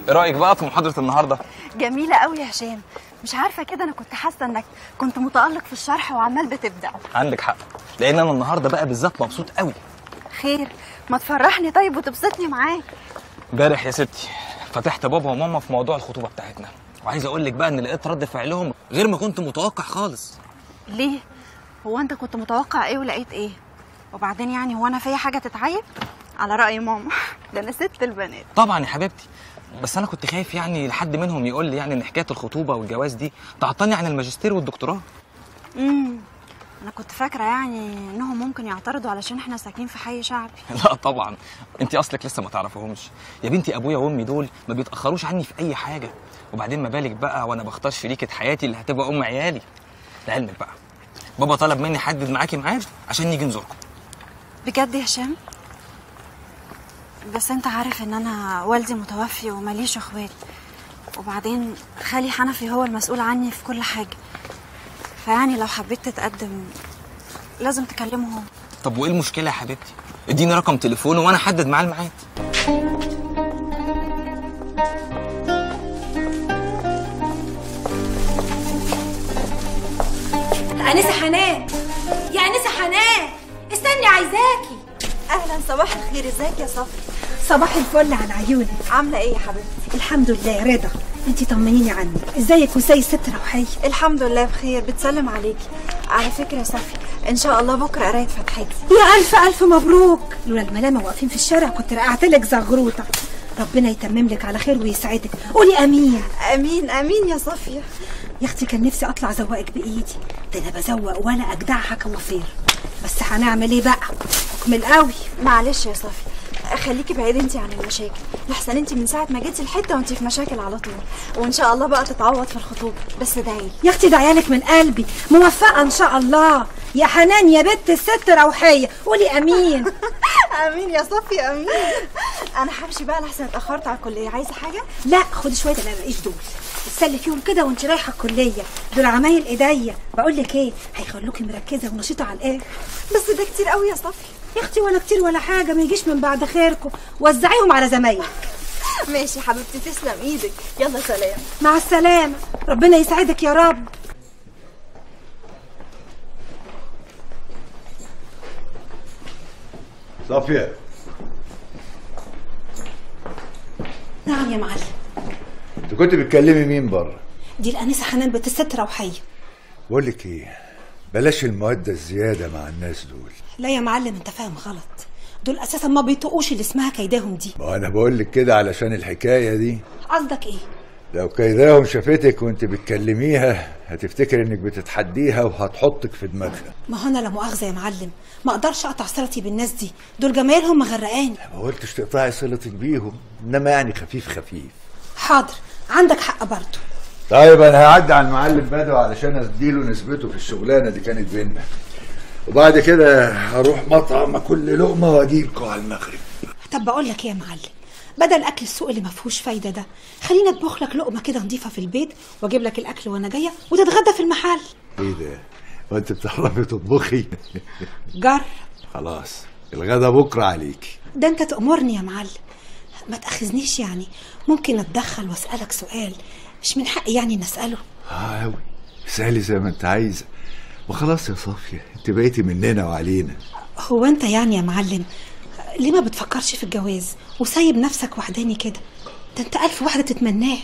ايه رايك بقى في محاضره النهارده جميلة قوي يا هشام مش عارفة كده أنا كنت حاسة إنك كنت متألق في الشرح وعمال بتبدع عندك حق لان انا النهارده بقى بالذات مبسوط قوي خير ما تفرحني طيب وتبسطني معاك امبارح يا ستي فتحت بابا وماما في موضوع الخطوبه بتاعتنا وعايز اقول لك بقى ان لقيت رد فعلهم غير ما كنت متوقع خالص ليه؟ هو أنت كنت متوقع إيه ولقيت إيه؟ وبعدين يعني هو أنا فيا حاجة تتعيب؟ على رأي ماما ده أنا ست البنات طبعا يا حبيبتي بس انا كنت خايف يعني لحد منهم يقول لي يعني ان حكايه الخطوبه والجواز دي تعطلني عن الماجستير والدكتوراه امم أنا كنت فاكرة يعني إنهم ممكن يعترضوا علشان إحنا ساكنين في حي شعبي لا طبعا انت اصلك لسه ما تعرفهمش يا بنتي ابويا وامي دول ما بيتاخروش عني في اي حاجه وبعدين ما بالك بقى وانا بختار شريكه حياتي اللي هتبقى ام عيالي لعلمك بقى بابا طلب مني احدد معاكي ميعاد عشان نيجي نزوركم بجد يا هشام بس انت عارف ان انا والدي متوفي ومليش اخوات وبعدين خالي حنفي هو المسؤول عني في كل حاجه فيعني لو حبيت تتقدم لازم تكلمه هو طب وايه المشكله يا حبيبتي اديني رقم تليفونه وانا احدد معاه الميعاد أنسة حنان يا أنسة حنان استني عايزاكي اهلا صباح الخير ازيك يا صفي صباح الفل على عيوني عامله ايه يا حبيبتي الحمد لله رضا انتي طمنيني عني ازيك وزي ست روحية الحمد لله بخير بتسلم عليكي على فكره يا صفي ان شاء الله بكره قرايه فتحتي يا ألف ألف مبروك لولا الملامة واقفين في الشارع كنت رقعت لك زغروطة ربنا يتمم لك على خير ويسعدك قولي أمين امين امين يا صفيه يا اختي كان نفسي اطلع ازوقك بايدي ده انا بزوق ولا اجدعها كوافير بس هنعمل ايه بقى حكم القوي معلش يا صفي خليكي بعيدة انت عن المشاكل لحسن انت من ساعة ما جيتي الحتة وانت في مشاكل على طول وان شاء الله بقى تتعوض في الخطوبة بس دعيلي يا اختي ده عيالك من قلبي موفقه ان شاء الله يا حنان يا بنت الست روحيه قولي امين امين يا صفي امين انا همشي بقى لحسن اتأخرت على الكلية عايزة حاجة لا خدي شويه اللي الاقيش دول اتسلي فيهم كده وانت رايحه الكليه دول عمايل ايديا بقول لك ايه هيخلوكي مركزه ونشيطه على الاخر بس ده كتير قوي يا صفي يا اختي ولا كتير ولا حاجه ما يجيش من بعد خيركم وزعيهم على زمايلك ماشي حبيبتي تسلم ايدك يلا سلام مع السلامه ربنا يسعدك يا رب صافية نعم يا معلم انت كنت بتكلمي مين بره دي الانسه حنان بنت الست روحيه بقول لك ايه بلاش المودة الزيادة مع الناس دول لا يا معلم انت فاهم غلط دول اساسا ما بيطقوش اللي اسمها كيداهم دي ما انا بقول لك كده علشان الحكاية دي قصدك ايه لو كيداهم شافتك وانت بتكلميها هتفتكر انك بتتحديها وهتحطك في دماغها ما هو انا لا مؤاخذه يا معلم ما اقدرش اقطع صلتي بالناس دي دول جمايلهم مغرقاني ما قلتش تقطعي صلتك بيهم انما يعني خفيف خفيف حاضر عندك حق برضه طيب انا هعدي على المعلم بدو علشان اديله نسبته في الشغلانه اللي كانت بينا وبعد كده هروح مطعم اكل لقمه واجيلكوا على المغرب طب بقول لك ايه يا معلم بدل اكل السوق اللي ما فيهوش فايده ده خلينا اطبخ لك لقمه كده نضيفه في البيت واجيب لك الاكل وانا جايه وتتغدى في المحل ايه ده وانت بتعرفي تطبخي جر خلاص الغدا بكره عليكي ده انت تأمرني يا معلم ما تأخذنيش يعني ممكن اتدخل واسألك سؤال مش من حقي يعني نسأله اه اوي اسالي زي ما انت عايزه وخلاص يا صافيه انت بقيتي مننا وعلينا هو انت يعني يا معلم ليه ما بتفكرش في الجواز وسايب نفسك وحداني كده ده انت ألف واحدة تتمناه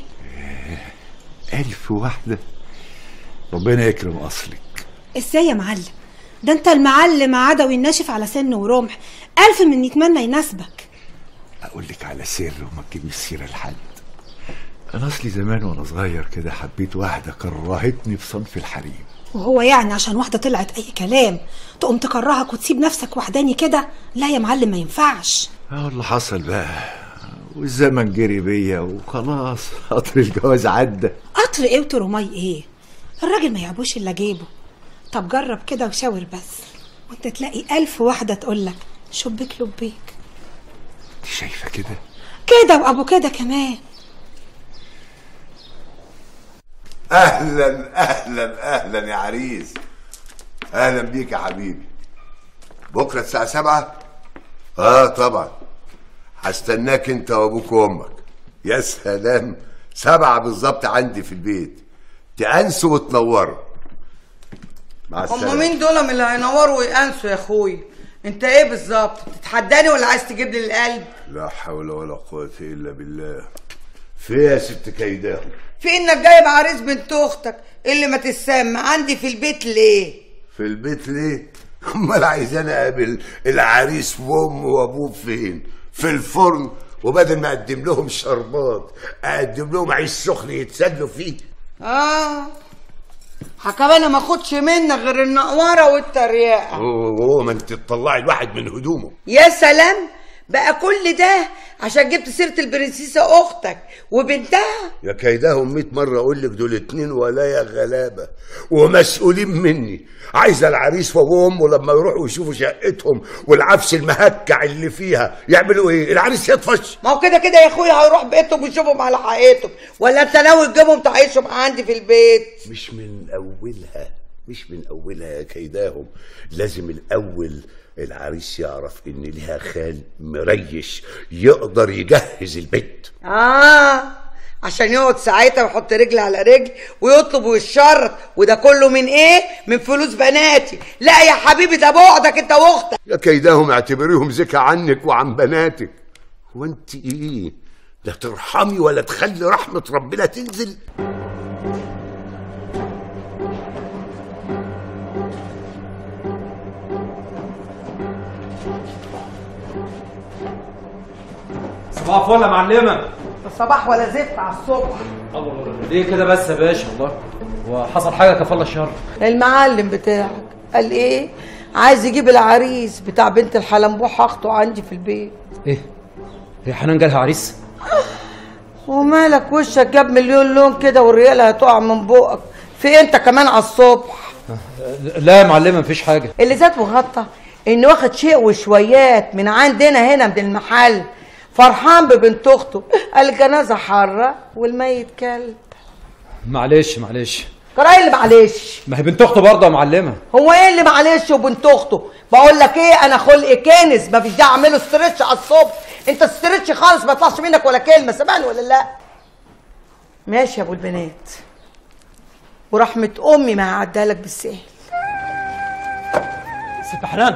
ألف واحدة ربنا يكرم أصلك ازاي يا معلم ده انت المعلم عدوي الناشف على سن ورمح ألف من يتمنى يناسبك أقول لك على سر وما تجيبش السيرة لحد أنا أصلي زمان وأنا صغير كده حبيت واحدة كرهتني في صنف الحريم وهو يعني عشان واحدة طلعت أي كلام تقوم تكرهك وتسيب نفسك وحداني كده لا يا معلم ما ينفعش أهو اللي حصل بقى والزمن جري بيا وخلاص قطر الجواز عدى قطر ايه وترمي ايه الراجل ما يعبوش الا جيبه طب جرب كده وشاور بس وانت تلاقي ألف واحدة تقولك شبيك لبيك انت شايفة كده كده وأبو كده كمان اهلا اهلا اهلا يا عريس اهلا بيك يا حبيبي بكره الساعه سبعة اه طبعا هستناك انت وابوك وامك يا سلام سبعة بالظبط عندي في البيت تأنسوا وتنوروا مع هم السلامة مين دول من اللي هينوروا ويأنسوا يا اخويا انت ايه بالظبط تتحداني ولا عايز تجيب لي القلب لا حول ولا قوة إلا بالله في يا ست كيداه في انك جايب عريس بنت اختك اللي ما تسمى عندي في البيت ليه في البيت ليه؟ امال عايزاني اقابل العريس وامه وابوه فين؟ في الفرن وبدل ما اقدم لهم شربات اقدم لهم عيش سخن يتسلوا فيه اه كمان ما اخدش منك غير النقوره والتريقه وهو ما انت تطلعي الواحد من هدومه يا سلام بقى كل ده عشان جبت سيره البرنسيسه اختك وبنتها يا كيداهم 100 مره اقول لك دول اتنين ولايا غلابه ومسؤولين مني عايزه العريس وابوه وامه لما يروحوا يشوفوا شقتهم والعفش المهكع اللي فيها يعملوا ايه؟ العريس يطفش ما هو كده كده يا اخويا هيروح بيتهم ويشوفهم على حقيقتهم ولا انت ناوي تجيبهم تعيشهم عندي في البيت مش من اولها مش من اولها يا كيداهم لازم الاول العريس يعرف ان ليها خال مريش يقدر يجهز البيت اه عشان يقعد ساعتها ويحط رجل على رجل ويطلب ويشرط وده كله من ايه من فلوس بناتي لا يا حبيبي ده بعدك انت واختك يا كيداهم اعتبريهم زكا عنك وعن بناتك هو انت ايه لا ترحمي ولا تخلي رحمة ربنا تنزل صباح الفل يا معلمه صباح ولا زفت على الصبح ليه كده بس يا باشا الله وحصل حاجه كفى الله الشر المعلم بتاعك قال ايه عايز يجيب العريس بتاع بنت الحلنبوح اخته عندي في البيت ايه هي حنان جالها عريس ومالك وشك جاب مليون لون كده والريالة هتقع من بقك في انت كمان على الصبح لا يا معلمه مفيش حاجه اللي زاد وغطى انه واخد شيء وشويات من عندنا هنا من المحل فرحان ببنت اخته الجنازه حاره والميت كلب معلش معلش كراي اللي معلش ما هي بنت اخته برضه يا معلمه هو ايه اللي معلش وبنت اخته بقول لك ايه انا خلقي كنز ما فيش داعي اعمله استرتش على الصبح انت استرتش خالص ما يطلعش منك ولا كلمه سامعني ولا لا ماشي يا ابو البنات ورحمه امي ما هعديها لك بالسهل ست حنان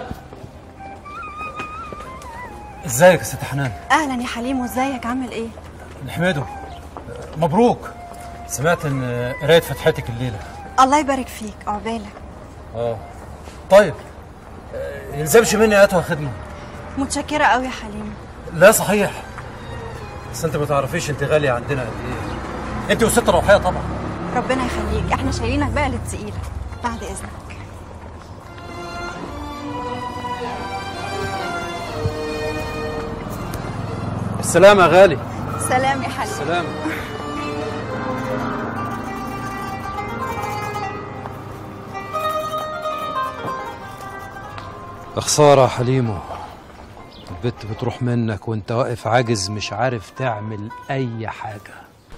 ازيك يا ست حنان اهلا يا حليم وازيك عامل ايه نحمده مبروك سمعت ان قرايه فتحتك الليله الله يبارك فيك عقبالك اه طيب آه، يلزمش مني اتوه خدمه متشكره قوي يا حليم لا صحيح بس انت ما تعرفيش انت غاليه عندنا قد ايه انت والست روحيه طبعا ربنا يخليك احنا شايلينك بقى للتقيله بعد اذنك السلام يا غالي سلام يا حليم سلام خسارة يا حليمو البت بتروح منك وانت واقف عاجز مش عارف تعمل اي حاجة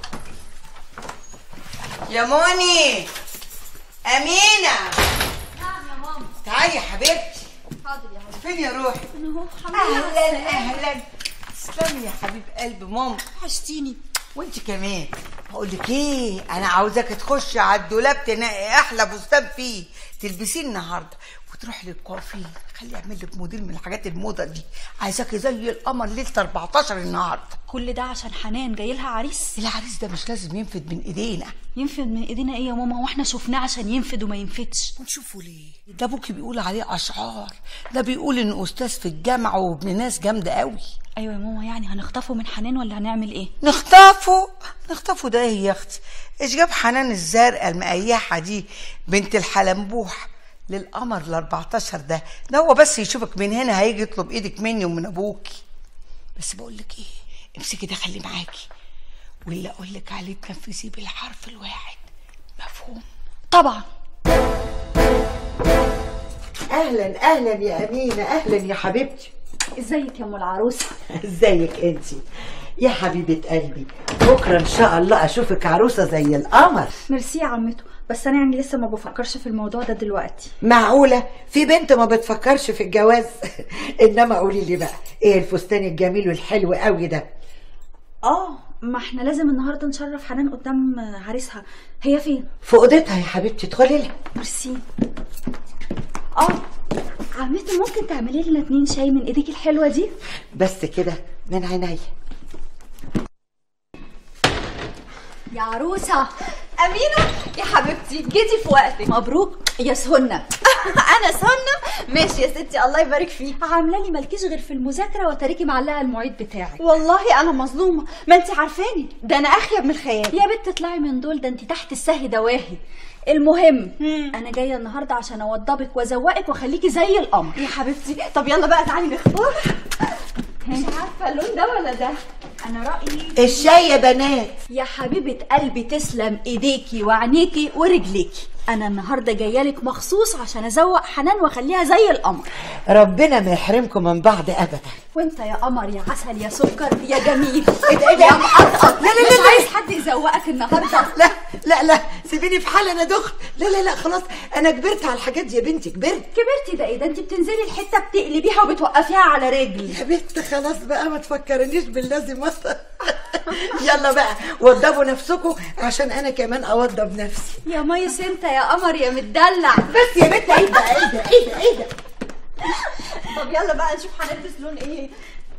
يا موني امينه نعم يا ماما تعالي يا حبيبتي حاضر يا ماما فين يا روحي اهلا اهلا تسلمي يا حبيب قلب ماما وحشتيني وانت كمان بقول لك ايه انا عاوزاك تخشي على الدولاب تنقي احلى فستان فيه تلبسيه النهارده وتروحي للكوافير خليه يعمل لك موديل من الحاجات الموضه دي عايزاكي زي القمر ليله 14 النهارده كل ده عشان حنان جاي لها عريس العريس ده مش لازم ينفد من ايدينا ينفد من ايدينا ايه يا ماما واحنا شفناه عشان ينفد وما ينفدش ونشوفه ليه ده ابوكي بيقول عليه اشعار ده بيقول ان استاذ في الجامعه وابن ناس جامده قوي ايوه يا ماما يعني هنخطفه من حنان ولا هنعمل ايه نخطفه نخطفه ده ايه يا اختي ايش جاب حنان الزرقاء المقيحه دي بنت الحلنبوح للقمر ال 14 ده ده هو بس يشوفك من هنا هيجي يطلب ايدك مني ومن ابوكي بس بقول لك ايه امسكي ده خليه معاكي واللي اقول لك عليه تنفذيه بالحرف الواحد مفهوم طبعا اهلا اهلا يا امينه اهلا يا حبيبتي ازيك يا ام العروسه ازيك انت يا حبيبه قلبي بكره ان شاء الله اشوفك عروسه زي القمر ميرسي يا عمته بس انا يعني لسه ما بفكرش في الموضوع ده دلوقتي معقوله في بنت ما بتفكرش في الجواز انما قولي لي بقى ايه الفستان الجميل والحلو قوي ده اه ما احنا لازم النهارده نشرف حنان قدام عريسها هي فين في اوضتها يا حبيبتي ادخلي لها ميرسي اه عمتي ممكن تعملي لنا اتنين شاي من ايديك الحلوه دي بس كده من عينيا يا عروسه امينه يا حبيبتي جيتي في وقتك مبروك يا سهنه انا سهنه ماشي يا ستي الله يبارك فيك عامله لي مالكيش غير في المذاكره وتاريكي معلقه المعيد بتاعك والله انا مظلومه ما انت عارفاني ده انا اخيب من الخيال يا بنت اطلعي من دول ده انت تحت السهي دواهي المهم انا جايه النهارده عشان اوضبك وازوقك واخليكي زي القمر يا حبيبتي طب يلا بقى تعالي نختار مش عارفه اللون ده ولا ده انا رايي الشاي يا بنات يا حبيبه قلبي تسلم ايديكي وعينيكي ورجليكي انا النهارده جايه لك مخصوص عشان ازوق حنان واخليها زي القمر ربنا ما يحرمكم من بعض ابدا وانت يا قمر يا عسل يا سكر يا جميل ايه ده ايه ده يا مقطقط لا لا مش لا عايز حد يزوقك النهارده لا لا لا سيبيني في حال انا دخل لا لا لا خلاص انا كبرت على الحاجات دي يا بنتي كبرت كبرتي ده ايه ده انت بتنزلي الحته بتقلبيها وبتوقفيها على رجل يا بنت خلاص بقى ما تفكرنيش باللازم اصلا يلا بقى وضبوا نفسكم عشان انا كمان اوضب نفسي يا ميس انت يا قمر يا متدلع بس يا بنت ايه ده ايه ده ايه ده ايه ده طب يلا بقى نشوف هنلبس لون ايه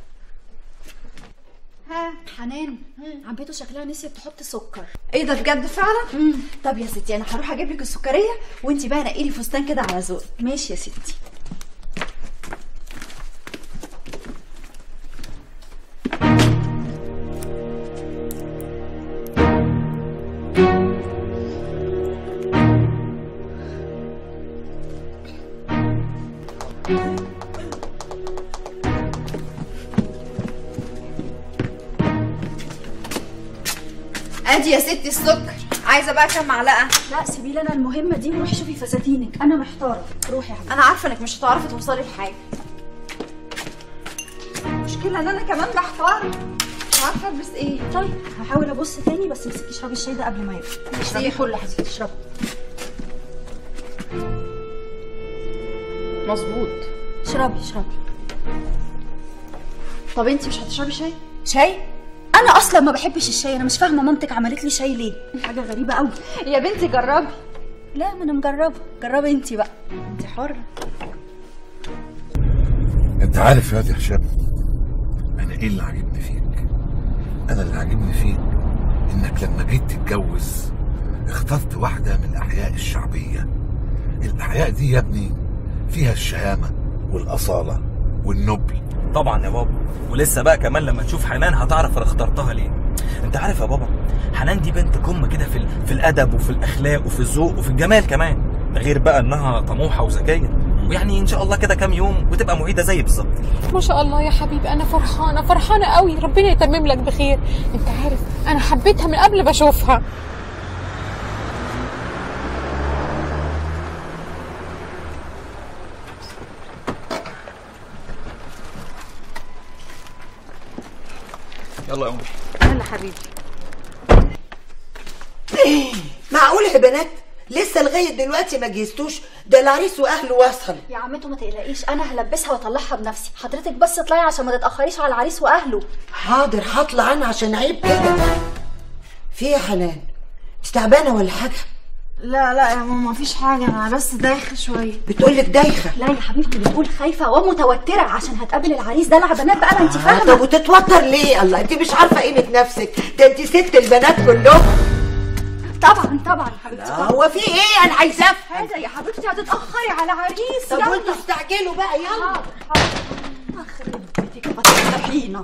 ها حنان عمته شكلها نسيت تحط سكر ايه ده بجد فعلا طب يا ستي انا هروح اجيب لك السكريه وانت بقى نقي لي فستان كده على ذوقك ماشي يا ستي ادي يا ستي السكر عايزه بقى كام معلقه لا سيبي لي انا المهمه دي وروحي شوفي فساتينك انا محتاره روحي يا حبيبتي انا عارفه انك مش هتعرفي توصلي لحاجه المشكله ان انا كمان محتاره مش عارفه البس ايه طيب هحاول ابص تاني بس امسكي اشربي الشاي ده قبل ما يبقى اشربي كله يا حبيبتي اشربي مظبوط اشربي اشربي طب انت مش هتشربي شاي شاي انا اصلا ما بحبش الشاي انا مش فاهمه مامتك عملت لي شاي ليه حاجه غريبه قوي يا بنتي جربي لا ما انا مجربه جربي انت بقى انت حره انت عارف يا واد يا هشام انا ايه اللي عاجبني فيك انا اللي عاجبني فيك انك لما جيت تتجوز اخترت واحده من الاحياء الشعبيه الاحياء دي يا ابني فيها الشهامه والاصاله والنبل طبعا يا بابا ولسه بقى كمان لما تشوف حنان هتعرف انا اخترتها ليه انت عارف يا بابا حنان دي بنت قمه كده في ال- في الادب وفي الاخلاق وفي الذوق وفي الجمال كمان ده غير بقى انها طموحه وذكيه ويعني ان شاء الله كده كام يوم وتبقى معيده زي بالظبط ما شاء الله يا حبيبي انا فرحانه فرحانه قوي ربنا يتمم لك بخير انت عارف انا حبيتها من قبل ما اشوفها يلا يا امي يلا حبيبي معقول يا بنات لسه لغايه دلوقتي ما جهزتوش ده العريس واهله وصل يا عمته ما تقلقيش انا هلبسها واطلعها بنفسي حضرتك بس اطلعي عشان ما تتاخريش على العريس واهله حاضر هطلع انا عشان عيب كده في إيه يا حنان مش تعبانه ولا حاجه لا لا يا ماما مفيش حاجه انا بس دايخه شويه بتقولك دايخه لا يا حبيبتي بتقول خايفه ومتوتره عشان هتقابل العريس ده بنات بقى ما انت آه، فاهمه طب وتتوتر ليه الله انت مش عارفه قيمه نفسك ده انت ست البنات كلهم طبعا طبعا يا حبيبتي طبعا هو في ايه انا عايزه افهم هذا يا حبيبتي هتتاخري على عريس طب يلا. وانتوا استعجلوا بقى يلا حاضر حاضر اخرب بيتك هتفتحينا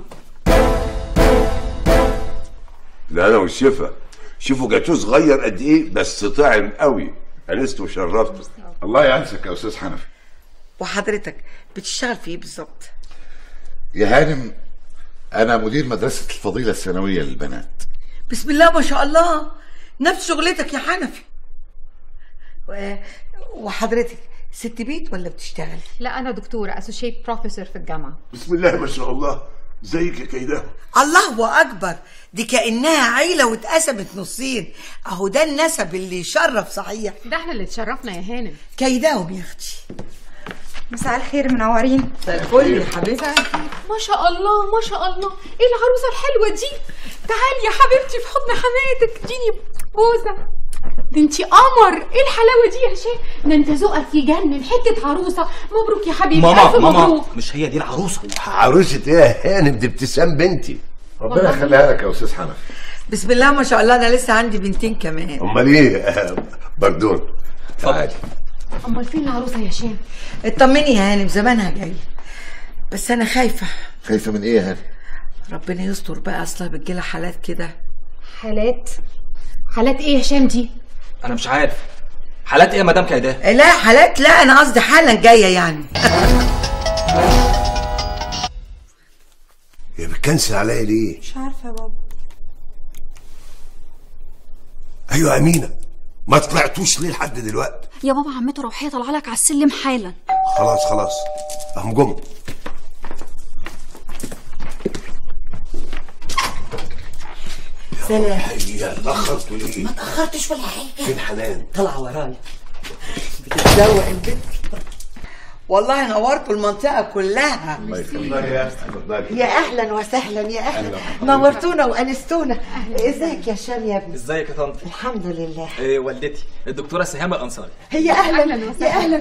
لا انا والشفا شوفوا جاتوه صغير قد ايه بس طعم قوي انست وشرفته الله يعزك يا استاذ حنفي وحضرتك بتشتغل في ايه بالظبط يا هانم انا مدير مدرسه الفضيله الثانويه للبنات بسم الله ما شاء الله نفس شغلتك يا حنفي و... وحضرتك ست بيت ولا بتشتغل لا انا دكتوره اسوشيت بروفيسور في الجامعه بسم الله ما شاء الله زيك يا كيداه الله اكبر دي كانها عيله واتقسمت نصين اهو ده النسب اللي يشرف صحيح ده احنا اللي اتشرفنا يا هانم كيداهم يا اختي مساء الخير منورين الفل يا حبيبتي ما شاء الله ما شاء الله ايه العروسه الحلوه دي تعالي يا حبيبتي في حضن حماتك اديني بوسه ده انتي قمر ايه الحلاوه دي يا هشام ده انت ذوقك يجنن حته عروسه مبروك يا حبيبي الف ماما ماما مبروك مش هي دي العروسه عروسة ايه يا هانم دي ابتسام بنتي ربنا يخليها لك يا استاذ حنفي بسم الله ما شاء الله انا لسه عندي بنتين كمان امال ايه آه، بردون تعالي امال فين العروسه يا هشام اطمني يا هانم زمانها جاي بس انا خايفه خايفه من ايه يا هانم ربنا يستر بقى اصلها بتجيلها حالات كده حالات حالات ايه يا هشام دي انا مش عارف حالات ايه يا مدام كيداه لا حالات لا انا قصدي حالا جايه يعني يا بتكنسل عليا ليه مش عارفه يا بابا ايوه يا امينه ما طلعتوش ليه لحد دلوقتي يا بابا عمته روحيه طالعه لك على السلم حالا خلاص خلاص اهم جم سلام هي اتاخرتوا ليه ما تاخرتش ولا حاجه فين حنان طلع ورايا بتتزوق البنت والله نورتوا المنطقه كلها الله يخليك يا اتفضلي يا اهلا وسهلا يا اهلا نورتونا وانستونا ازيك يا شام يا ابني ازيك يا طنط الحمد لله إيه والدتي الدكتوره سهام الانصاري هي اهلا يا اهلا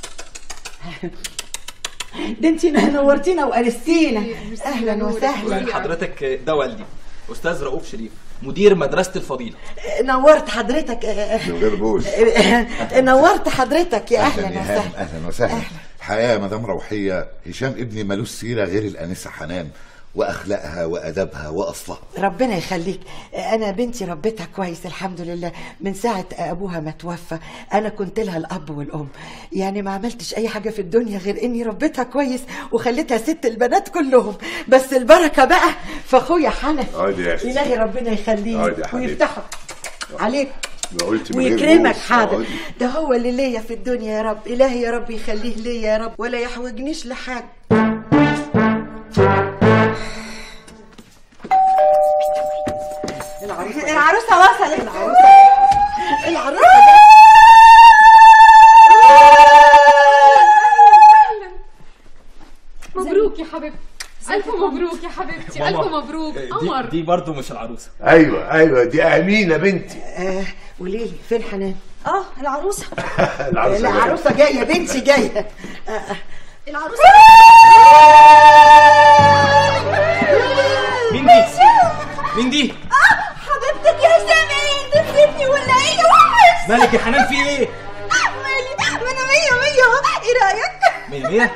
ده انت نورتينا وانستينا اهلا وسهلا حضرتك ده والدي استاذ رؤوف شريف مدير مدرسه الفضيله نورت حضرتك من غير بوس نورت حضرتك يا اهلا اهلا يا هانم وسهلا اهلا وسهلا الحقيقه يا مدام روحيه هشام ابني ملوش سيره غير الانسه حنان واخلاقها وادبها واصلها ربنا يخليك انا بنتي ربيتها كويس الحمد لله من ساعه ابوها ما توفى انا كنت لها الاب والام يعني ما عملتش اي حاجه في الدنيا غير اني ربيتها كويس وخليتها ست البنات كلهم بس البركه بقى في اخويا حنفي اقعدي يا اختي الهي ربنا يخليه اقعدي يا حبيبتي. ويفتحه عليك ما قلت من غير ويكرمك بوس. حاضر اقعدي. ده هو اللي ليا في الدنيا يا رب الهي يا رب يخليه ليا يا رب ولا يحوجنيش لحاجه العروسه العروسه وصلت العروسه العروسه جت. مبروك يا حبيبتي الف مبروك يا حبيبتي الف مبروك قمر دي, دي برضو مش العروسه ايوه ايوه دي امينه بنتي آه قولي لي فين حنان اه العروسه العروسه جاية. العروسه جايه بنتي جايه العروسه مين دي مين دي حبيبتك يا هشام ايه انت نسيتني ولا ايه وحش مالك يا حنان في ايه مالي ما انا مية مية اهو ايه رايك مية مية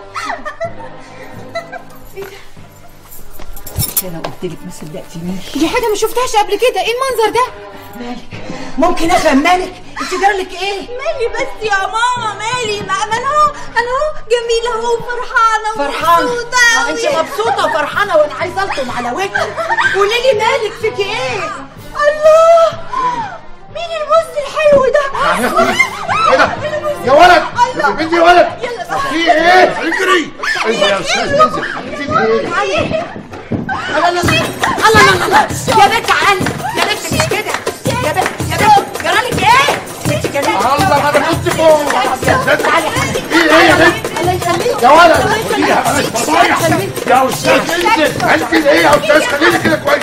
انا قلت لك ما صدقتنيش دي حاجه ما شفتهاش قبل كده ايه المنظر ده مالك ممكن افهم مالك انت جرالك ايه مالي بس يا ماما مالي ما انا اهو انا اهو جميلة اهو وفرحانة فرحانه ومبسوطة آه، أوي. انت مبسوطه وفرحانه وانا عايزه الطم على وجهك قولي لي مالك فيكي ايه الله مين البوس الحلو ده ايه ده يا ولد يا بنتي يا ولد في ايه اجري انزل يا استاذ انزل في ايه الله الله الله الله الله يا بنت عقل يا بنت مش كده يا بنت يا بنت جرالك ايه انت جرالك الله انا كنت فوق تعالي يا حبيبتي. ايه ايه يا بنت الله يخليك يا ولد الله يخليك. خليها بلاش فضايح يا استاذ انزل انزل ايه يا استاذ خليني كده كويس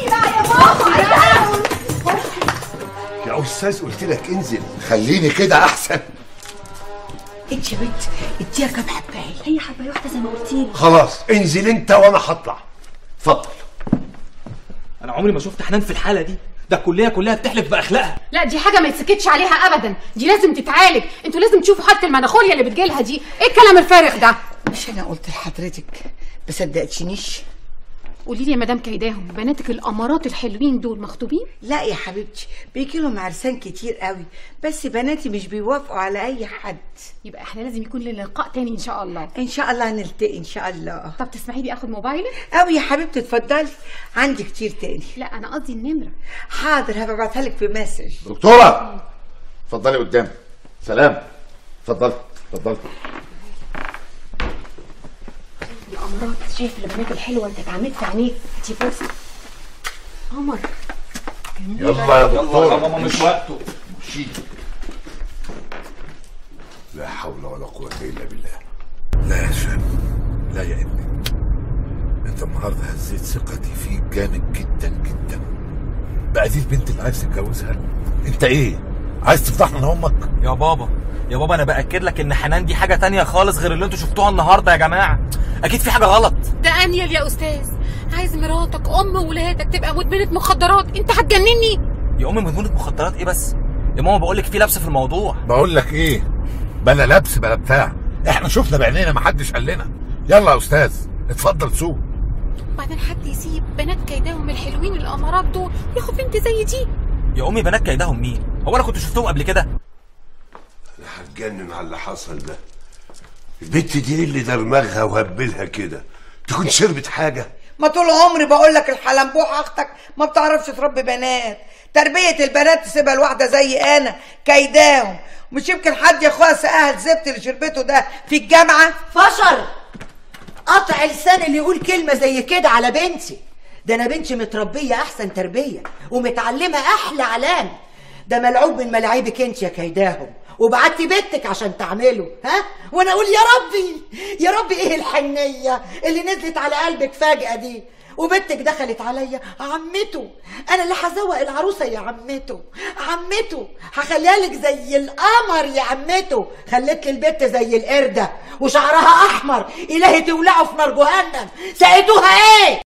يا استاذ قلت لك انزل خليني كده احسن انت يا بنت اديها كام حبايه هي حبايه واحده زي ما قلت لي خلاص انزل انت وانا هطلع اتفضل انا عمري ما شفت حنان في الحاله دي ده الكليه كلها بتحلف باخلاقها لا دي حاجه ما يتسكتش عليها ابدا دي لازم تتعالج انتوا لازم تشوفوا حاله المناخوليا اللي بتجيلها دي ايه الكلام الفارغ ده مش انا قلت لحضرتك ما صدقتنيش قولي لي يا مدام كيداهم بناتك الامارات الحلوين دول مخطوبين لا يا حبيبتي بيجي لهم عرسان كتير قوي بس بناتي مش بيوافقوا على اي حد يبقى احنا لازم يكون لنا لقاء تاني ان شاء الله ان شاء الله هنلتقي ان شاء الله طب تسمحي لي اخد موبايلك قوي يا حبيبتي اتفضلي عندي كتير تاني لا انا قصدي النمره حاضر هبعتها لك في مسج دكتوره اتفضلي قدام سلام اتفضلي اتفضلي الامراض شايف البنات الحلوه انت اتعمدت في عينيك دي فرصه قمر يلا يا يلا يا دكتور ماما مش وقته مشي لا حول ولا قوة إلا بالله لا يا هشام لا يا ابني انت انت النهارده هزيت ثقتي فيك جامد جدا جدا بقى دي البنت اللي عايز تتجوزها انت ايه عايز تفضحنا انا امك يا بابا يا بابا انا باكد لك ان حنان دي حاجه تانية خالص غير اللي انتوا شفتوها النهارده يا جماعه اكيد في حاجه غلط ده انيل يا استاذ عايز مراتك ام ولادك تبقى مدمنه مخدرات انت هتجنني يا امي مدمنه مخدرات ايه بس يا ماما بقول لك في لبس في الموضوع بقول لك ايه بلا لبس بلا بتاع احنا شفنا بعينينا ما حدش قال لنا يلا يا استاذ اتفضل سوق وبعدين حد يسيب بنات كيداهم الحلوين الامارات دول وياخد بنت زي دي يا امي بنات كيدهم مين هو انا كنت شفتهم قبل كده انا هتجنن على اللي حصل ده البت دي إيه اللي درمغها وهبلها كده تكون شربت حاجه ما طول عمري بقول لك الحلنبوح اختك ما بتعرفش تربي بنات تربية البنات تسيبها لواحدة زي انا كيداهم مش يمكن حد يا اخويا سقاها الزفت اللي شربته ده في الجامعة فشر قطع لسان اللي يقول كلمة زي كده على بنتي ده أنا بنتي متربية أحسن تربية ومتعلمة أحلى علام ده ملعوب من ملاعيبك انت يا كيداهم وبعتي بنتك عشان تعمله ها وانا اقول يا ربي يا ربي ايه الحنيه اللي نزلت على قلبك فجاه دي وبنتك دخلت عليا عمته انا اللي هزوق العروسه يا عمته عمته هخليها لك زي القمر يا عمته خليت لي البت زي القرده وشعرها احمر الهي تولعه في نار جهنم سقيتوها ايه